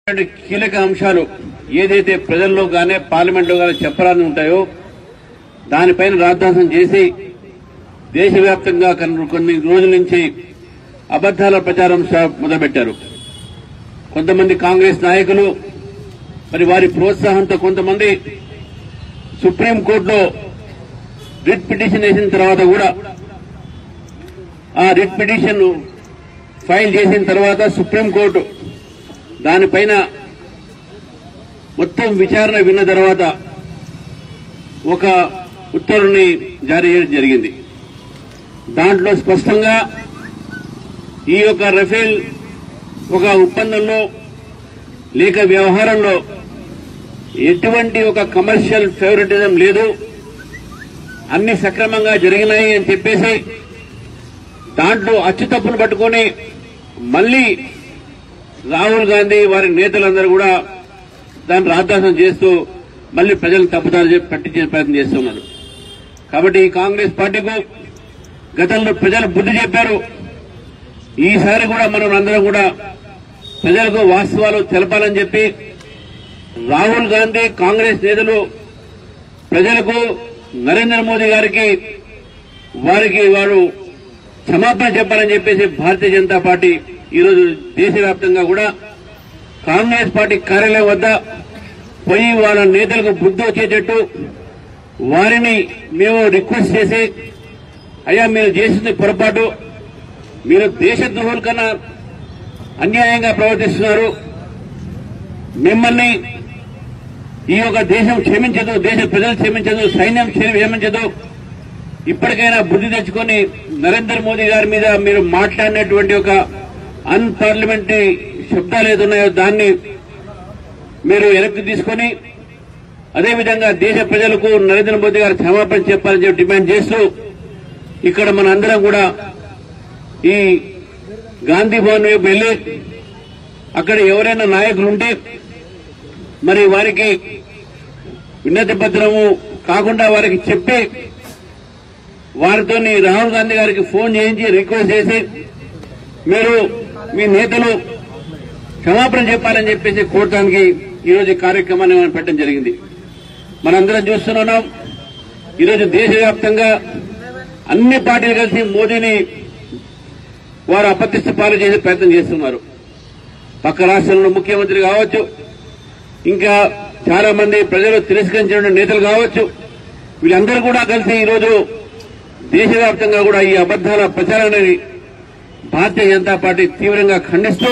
ఇటువంటి కీలక అంశాలు ఏదైతే ప్రజల్లో గానే పార్లమెంట్లో గానే చెప్పరాని ఉంటాయో దానిపైన రాద్ధాంతం చేసి దేశవ్యాప్తంగా కన్- కొన్ని రోజుల నుంచి అబద్దాల ప్రచారం స- మొదలుపెట్టారు కొంతమంది కాంగ్రెస్ నాయకులు మరి వారి ప్రోత్సాహంతో కొంతమంది సుప్రీంకోర్టులో రిట్ పిటిషన్ వేసిన తర్వాత కూడా ఆ రిట్ పిటిషన్ ఫైల్ చేసిన తర్వాత సుప్రీంకోర్టు దానిపైన మొత్తం విచారణ విన్న తర్వాత ఒక ఉత్తర్వుని జారీ చేయడం జరిగింది దాంట్లో స్పష్టంగా ఈ యొక్క రఫేల్ ఒక ఒప్పందంలో లేక వ్యవహారంలో ఎటువంటి ఒక కమర్షియల్ ఫేవరెటిజం లేదు అన్ని సక్రమంగా జరిగినాయి అని చెప్పేసి దాంట్లో అచ్చుతప్పును పట్టుకొని మళ్లీ రాహుల్ గాంధీ వారి నేతలందరూ కూడా దాన్ని రాద్దాసం చేస్తూ మళ్లీ ప్రజలను తప్పుదారి చెప్పి పట్టించే ప్రయత్నం చేస్తున్నారు కాబట్టి ఈ కాంగ్రెస్ పార్టీకు గతంలో ప్రజలు బుద్ధి చెప్పారు ఈసారి కూడా మనం అందరం కూడా ప్రజలకు వాస్తవాలు తెలపాలని చెప్పి రాహుల్ గాంధీ కాంగ్రెస్ నేతలు ప్రజలకు నరేంద్ర మోదీ గారికి వారికి వారు క్షమాపణ చెప్పాలని చెప్పేసి భారతీయ జనతా పార్టీ ఈరోజు దేశవ్యాప్తంగా కూడా కాంగ్రెస్ పార్టీ కార్యాలయం వద్ద పోయి వాళ్ళ నేతలకు బుద్ధి వచ్చేటట్టు వారిని మేము రిక్వెస్ట్ చేసి అయ్యా మీరు చేసింది పొరపాటు మీరు దేశద్రోహుల కన్నా అన్యాయంగా ప్రవర్తిస్తున్నారు మిమ్మల్ని ఈ యొక్క దేశం క్షమించదు దేశ ప్రజలు క్షమించదు సైన్యం క్షమించదు ఇప్పటికైనా బుద్ధి తెచ్చుకొని నరేంద్ర మోదీ గారి మీద మీరు మాట్లాడినటువంటి ఒక అన్పార్లమెంటరీ శబ్దాలు ఏదున్నాయో దాన్ని మీరు వెనక్కి తీసుకొని అదేవిధంగా దేశ ప్రజలకు నరేంద్ర మోదీ గారు క్షమాపణ చెప్పాలని చెప్పి డిమాండ్ చేస్తూ ఇక్కడ మన అందరం కూడా ఈ గాంధీ భవన్ వైపు వెళ్లి అక్కడ ఎవరైనా నాయకులు ఉంటే మరి వారికి విన్నతి పత్రము కాకుండా వారికి చెప్పి వారితో రాహుల్ గాంధీ గారికి ఫోన్ చేయించి రిక్వెస్ట్ చేసి మీరు మీ నేతలు క్షమాపణ చెప్పాలని చెప్పేసి కోరటానికి ఈరోజు ఈ కార్యక్రమాన్ని మనం పెట్టడం జరిగింది మనందరం చూస్తున్నాం ఈరోజు దేశవ్యాప్తంగా అన్ని పార్టీలు కలిసి మోదీని వారు అపతిష్ట పాలు చేసే ప్రయత్నం చేస్తున్నారు పక్క రాష్ట్రంలో ముఖ్యమంత్రి కావచ్చు ఇంకా చాలా మంది ప్రజలు తిరస్కరించిన నేతలు కావచ్చు వీళ్ళందరూ కూడా కలిసి ఈరోజు దేశవ్యాప్తంగా కూడా ఈ అబద్దాల ప్రచారాన్ని భారతీయ జనతా పార్టీ తీవ్రంగా ఖండిస్తూ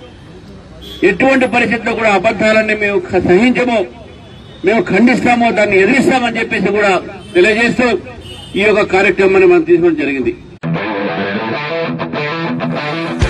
ఎటువంటి పరిస్థితుల్లో కూడా అబద్దాలన్నీ మేము ఖ- సహించము మేము ఖండిస్తాము దాన్ని ఎదిరిస్తామని చెప్పేసి కూడా తెలియజేస్తూ ఈ యొక్క కార్యక్రమాన్ని మనం తీసుకోవడం జరిగింది